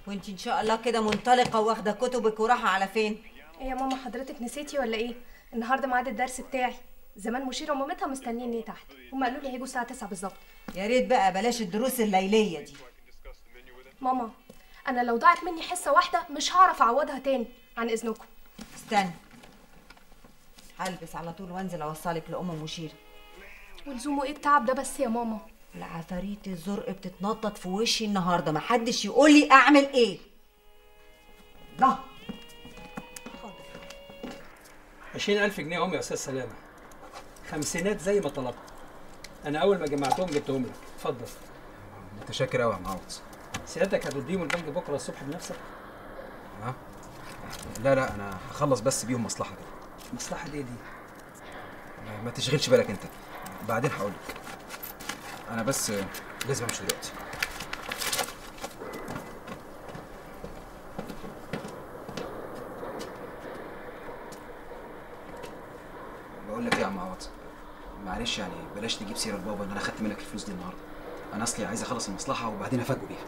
وانت ان شاء الله كده منطلقه واخده كتبك ورايحه على فين ايه يا ماما حضرتك نسيتي ولا ايه النهارده ميعاد الدرس بتاعي زمان مشيره ومامتها مستنيني تحت هم قالوا لي هيجوا الساعه 9 بالظبط يا ريت بقى بلاش الدروس الليليه دي ماما انا لو ضاعت مني حصه واحده مش هعرف اعوضها تاني عن اذنكم استنى هلبس على طول وانزل اوصلك لام مشيره ولزومه ايه التعب ده بس يا ماما العفاريت الزرق بتتنطط في وشي النهارده محدش يقول لي اعمل ايه ده عشرين ألف جنيه هم يا أستاذ سلامة خمسينات زي ما طلبت أنا أول ما جمعتهم جبتهم لك اتفضل متشكر قوي يا معوض سيادتك هتوديهم البنك بكرة الصبح بنفسك ها لا لا انا هخلص بس بيهم مصلحه دي مصلحة إيه دي؟ ما- ما تشغلش بالك انت بعدين هقول لك انا بس لازم امشي دلوقتي بقول لك ايه يا عم عوض معلش يعني بلاش تجيب سيره لبابا ان انا خدت منك الفلوس دي النهارده انا اصلي عايز اخلص المصلحه وبعدين افاجئه بيها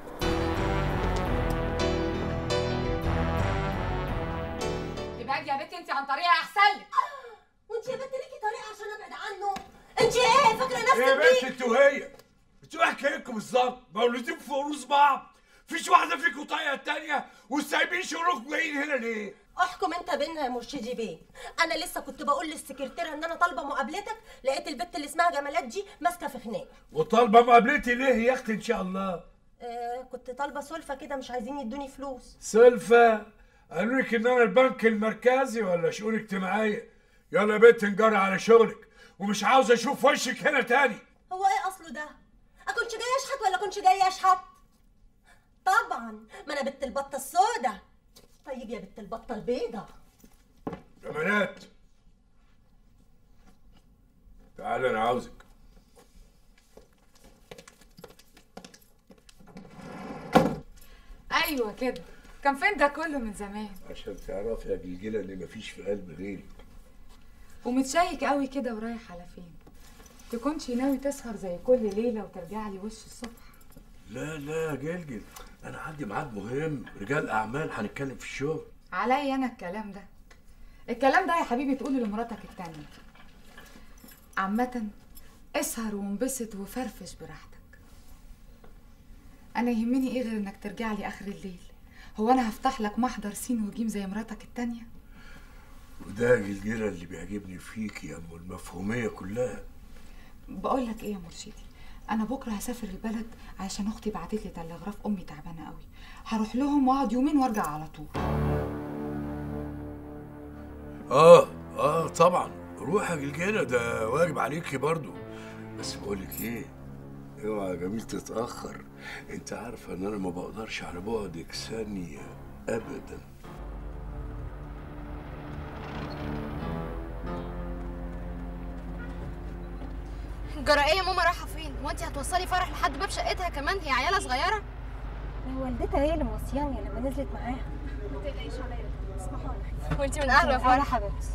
ابعدي يا بنتي انت عن طريقه احسن لك وانت يا بنت ليكي طريقه عشان ابعد عنه انت ايه فاكره يا نفسك بنت مين انت وهي انتوا ايه حكايتكم بالظبط؟ مولودين في عروس بعض فيش واحده فيكم طايقه التانيه وسايبين شغلكم جايين هنا ليه؟ احكم انت بينا يا مرشدي بيه انا لسه كنت بقول للسكرتيره ان انا طالبه مقابلتك لقيت البت اللي اسمها جمالات دي ماسكه في خناق وطالبه مقابلتي ليه يا اختي ان شاء الله؟ آه كنت طالبه سلفه كده مش عايزين يدوني فلوس سلفى قالوا لك ان انا البنك المركزي ولا شؤون اجتماعيه؟ يلا يا بنت نجري على شغلك ومش عاوز اشوف وشك هنا تاني هو ايه اصله ده اكونش جاي اشحت ولا كنتش جاي اشحت طبعا ما انا بنت البطه السودا طيب يا بنت البطه البيضه جمالات تعال انا عاوزك ايوه كده كان فين ده كله من زمان عشان تعرفي يا جلجله ان مفيش في قلب غيري ومتشيك قوي كده ورايح على فين تكونش ناوي تسهر زي كل ليله وترجع لي وش الصبح لا لا يا جلجل انا عندي ميعاد مهم رجال اعمال هنتكلم في الشغل عليا انا الكلام ده الكلام ده يا حبيبي تقوله لمراتك التانية عامة اسهر وانبسط وفرفش براحتك انا يهمني ايه غير انك ترجع لي اخر الليل هو انا هفتح لك محضر سين وجيم زي مراتك التانية وده يا جلجله اللي بيعجبني فيك يا ام المفهوميه كلها بقول لك ايه يا مرشدي انا بكره هسافر البلد عشان اختي بعتت لي تلغراف امي تعبانه قوي هروح لهم واقعد يومين وارجع على طول اه اه طبعا روح يا جلجله ده واجب عليكي برضو بس بقول لك ايه اوعى يا جميل تتاخر انت عارفه ان انا ما بقدرش على بعدك ثانيه ابدا جرائية ماما رايحة فين؟ هو انت هتوصلي فرح لحد باب شقتها كمان هي عيالة صغيرة؟ والدتها هي اللي موصياني لما نزلت معاها ما تقلقيش عليا اسمحوا لي وانت من اهله يا اهلا فرح حبيبتي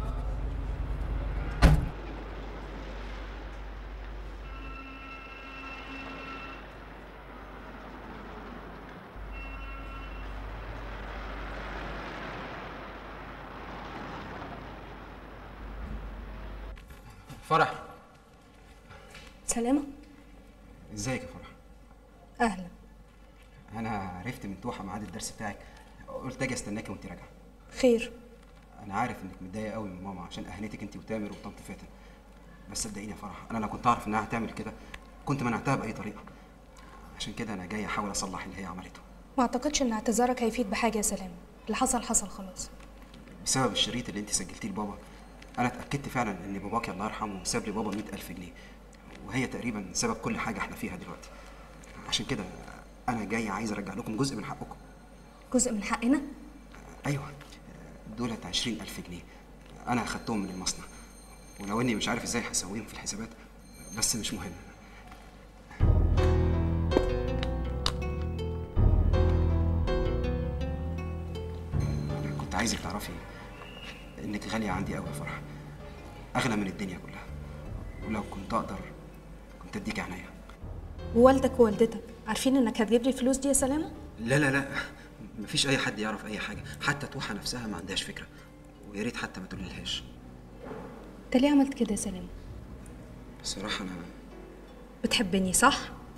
فرح سلامه ازيك يا فرح اهلا انا عرفت من توحه ميعاد الدرس بتاعك قلت اجي استناكي وانت راجعه خير انا عارف انك متضايقه قوي من ماما عشان اهانتك انت وتامر وطنط فاتن بس صدقيني يا فرح انا لو كنت اعرف انها هتعمل كده كنت منعتها باي طريقه عشان كده انا جاي احاول اصلح اللي هي عملته ما اعتقدش ان اعتذارك هيفيد بحاجه يا سلام اللي حصل حصل خلاص بسبب الشريط اللي انت سجلتيه لبابا انا اتاكدت فعلا ان باباك الله يرحمه ساب لي بابا 100000 جنيه وهي تقريبا سبب كل حاجه احنا فيها دلوقتي عشان كده انا جاي عايز ارجع لكم جزء من حقكم جزء من حقنا ايوه دولت 20000 جنيه انا اخدتهم من المصنع ولو اني مش عارف ازاي هسويهم في الحسابات بس مش مهم انا كنت عايزك تعرفي انك غاليه عندي قوي يا فرح اغلى من الدنيا كلها ولو كنت اقدر كنت اديك عينيا ووالدك ووالدتك عارفين انك هتجيب لي الفلوس دي يا سلامه لا لا لا مفيش اي حد يعرف اي حاجه حتى توحه نفسها ما عندهاش فكره ويا ريت حتى ما تقوللهاش انت ليه عملت كده يا سلام بصراحه انا بتحبني صح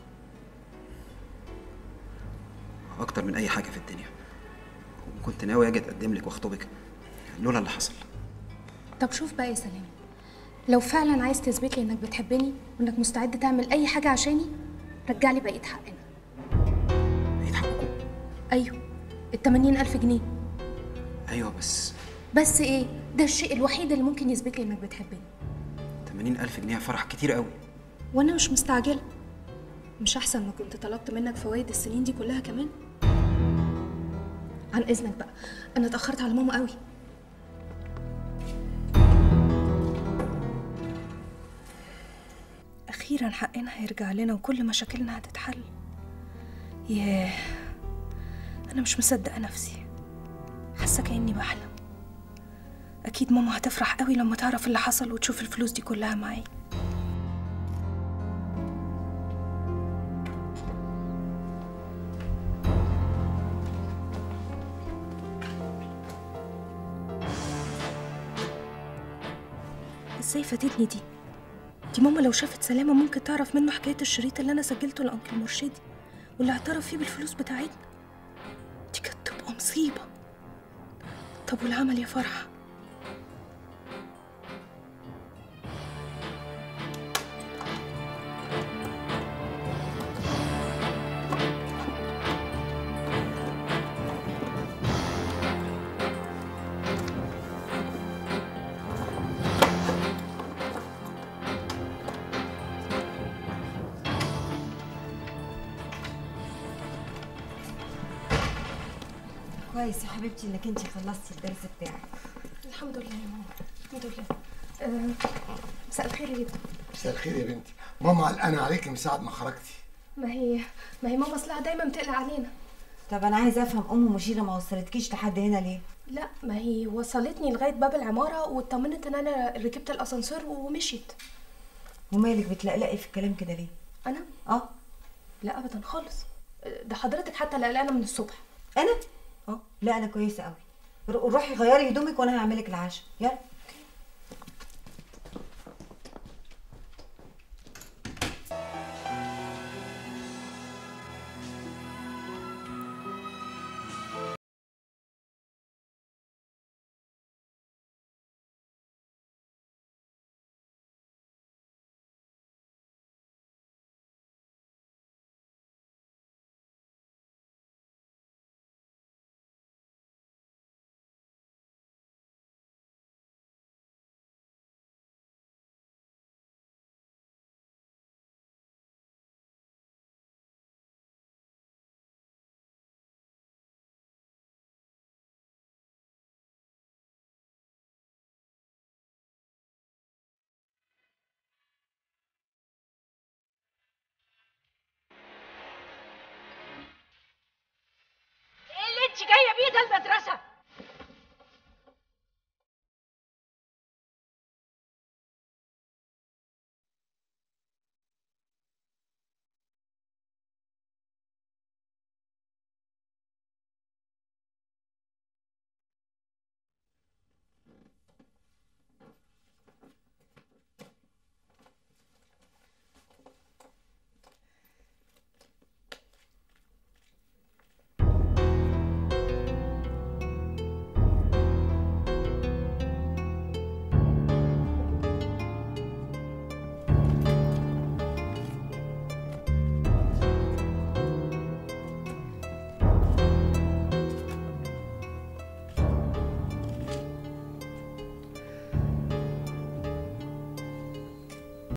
اكتر من اي حاجه في الدنيا وكنت ناوي اجي اتقدم لك واخطبك لولا اللي حصل طب شوف بقى يا سلام لو فعلا عايز تثبت لي انك بتحبني وانك مستعد تعمل اي حاجه عشاني رجع لي بقيه حقنا بقيت حقكم ايوه ال 80 الف جنيه ايوه بس بس ايه ده الشيء الوحيد اللي ممكن يثبت لي انك بتحبني 80 الف جنيه فرح كتير قوي وانا مش مستعجله مش احسن ما كنت طلبت منك فوائد السنين دي كلها كمان عن اذنك بقى انا اتاخرت على ماما قوي اخيرا حقنا هيرجع لنا وكل مشاكلنا هتتحل ياه انا مش مصدقه نفسي حاسه كاني بحلم اكيد ماما هتفرح قوي لما تعرف اللي حصل وتشوف الفلوس دي كلها معايا ازاي فاتتني دي دي ماما لو شافت سلامة ممكن تعرف منه حكاية الشريط اللي أنا سجلته لأنكل مرشدي واللي اعترف فيه بالفلوس بتاعتنا دي كانت تبقى مصيبة طب والعمل يا فرحة كويس يا حبيبتي انك انت خلصتي الدرس بتاعك الحمد لله يا ماما الحمد لله أه، مساء الخير يا جدو مساء الخير يا بنتي ماما قلقانه عليكي من ساعه ما خرجتي ما هي ما هي ماما اصلها دايما بتقلق علينا طب انا عايزه افهم ام مشيره ما وصلتكيش لحد هنا ليه لا ما هي وصلتني لغايه باب العماره واطمنت ان انا ركبت الاسانسير ومشيت ومالك بتلقلقي في الكلام كده ليه انا اه لا ابدا خالص ده حضرتك حتى اللي قلقانه من الصبح انا اه لا انا كويسه قوي رو- روحي غيري هدومك وانا هعملك العشاء يلا